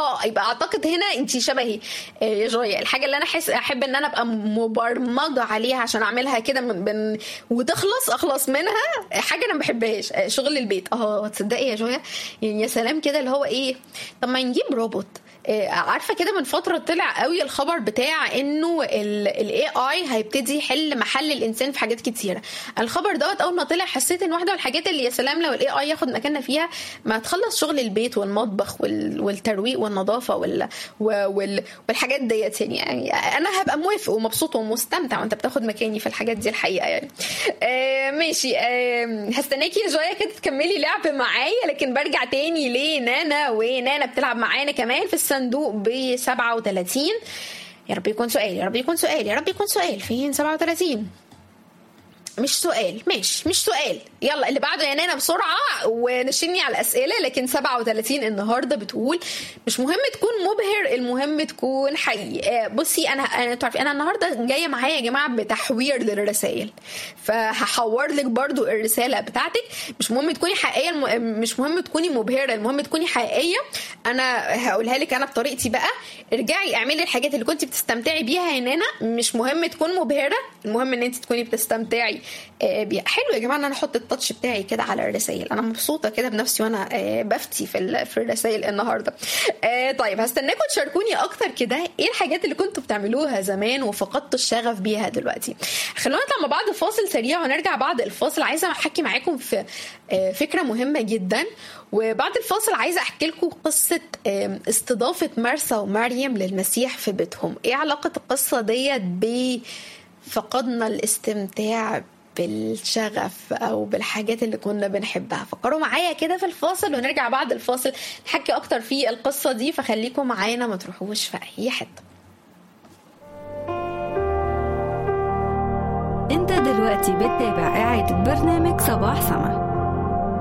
اه يبقى اعتقد هنا انت شبهي آه، يا جويا الحاجه اللي انا احس احب ان انا ابقى مبرمجه عليها عشان اعملها كده من, من وتخلص اخلص منها حاجه انا ما بحبهاش آه، شغل البيت اه تصدقي يا جويا يعني يا سلام كده اللي هو ايه طب ما نجيب روبوت آه، عارفه كده من فتره طلع قوي الخبر بتاع انه الاي اي هيبتدي يحل محل الانسان في حاجات كتيره الخبر دوت اول ما طلع حسيت ان واحده من الحاجات اللي يا سلام لو الاي اي ياخد مكاننا فيها ما تخلص شغل البيت والمطبخ وال- والترويق والنظافه وال وال والحاجات ديت يعني, يعني انا هبقى موافق ومبسوط ومستمتع وانت بتاخد مكاني في الحاجات دي الحقيقه يعني آه ماشي آه هستناكي يا جويا كده تكملي لعب معايا لكن برجع تاني لنانا ونانا بتلعب معانا كمان في الصندوق ب 37 يا رب يكون سؤال يا رب يكون سؤال يا رب يكون سؤال فين 37 مش سؤال ماشي مش سؤال يلا اللي بعده يا نانا بسرعه ونشني على الاسئله لكن 37 النهارده بتقول مش مهم تكون مبهر المهم تكون حقيقي آه، بصي انا انا تعرفي انا النهارده جايه معايا يا جماعه بتحوير للرسائل فهحور لك برضو الرساله بتاعتك مش مهم تكوني حقيقيه الم... مش مهم تكوني مبهره المهم تكوني حقيقيه انا هقولها لك انا بطريقتي بقى ارجعي اعملي الحاجات اللي كنت بتستمتعي بيها يا نانا مش مهم تكون مبهره المهم ان انت تكوني بتستمتعي آه، بيها حلو يا جماعه ان انا احط التاتش بتاعي كده على الرسائل انا مبسوطه كده بنفسي وانا آه، بفتي في ال- في الرسائل النهارده آه، طيب هستناكم تشاركوني اكتر كده ايه الحاجات اللي كنتوا بتعملوها زمان وفقدتوا الشغف بيها دلوقتي خلونا نطلع مع بعض فاصل سريع ونرجع بعد الفاصل عايزه احكي معاكم في آه، فكره مهمه جدا وبعد الفاصل عايزه احكي لكم قصه آم، استضافه مرسى ومريم للمسيح في بيتهم ايه علاقه القصه ديت بفقدنا الاستمتاع بالشغف او بالحاجات اللي كنا بنحبها فكروا معايا كده في الفاصل ونرجع بعد الفاصل نحكي اكتر في القصه دي فخليكم معانا ما تروحوش في اي حته انت دلوقتي بتتابع إعادة برنامج صباح سما